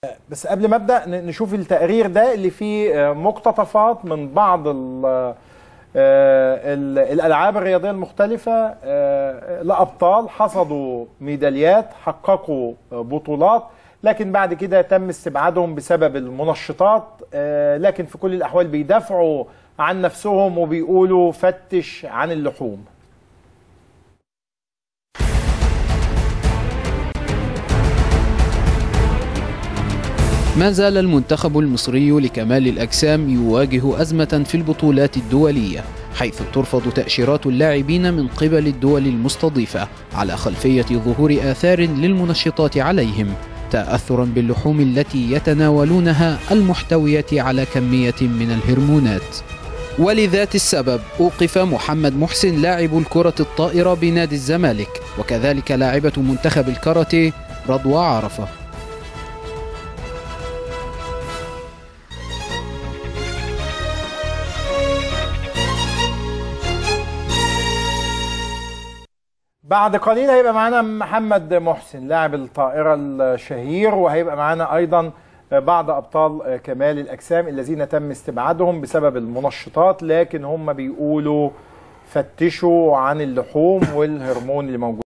بس قبل ما ابدا ن- نشوف التقرير ده اللي فيه آه، مقتطفات من بعض ال آه، ال- الالعاب الرياضيه المختلفه آه، لابطال حصدوا ميداليات حققوا آه، بطولات لكن بعد كده تم استبعادهم بسبب المنشطات آه، لكن في كل الاحوال بيدافعوا عن نفسهم وبيقولوا فتش عن اللحوم ما زال المنتخب المصري لكمال الأجسام يواجه أزمة في البطولات الدولية حيث ترفض تأشيرات اللاعبين من قبل الدول المستضيفة على خلفية ظهور آثار للمنشطات عليهم تأثرا باللحوم التي يتناولونها المحتوية على كمية من الهرمونات ولذات السبب أوقف محمد محسن لاعب الكرة الطائرة بنادي الزمالك وكذلك لاعبة منتخب الكاراتيه رضوى عرفة بعد قليل هيبقى معانا محمد محسن لاعب الطائرة الشهير وهيبقى معانا أيضا بعض أبطال كمال الأجسام الذين تم استبعادهم بسبب المنشطات لكن هم بيقولوا فتشوا عن اللحوم والهرمون اللي موجود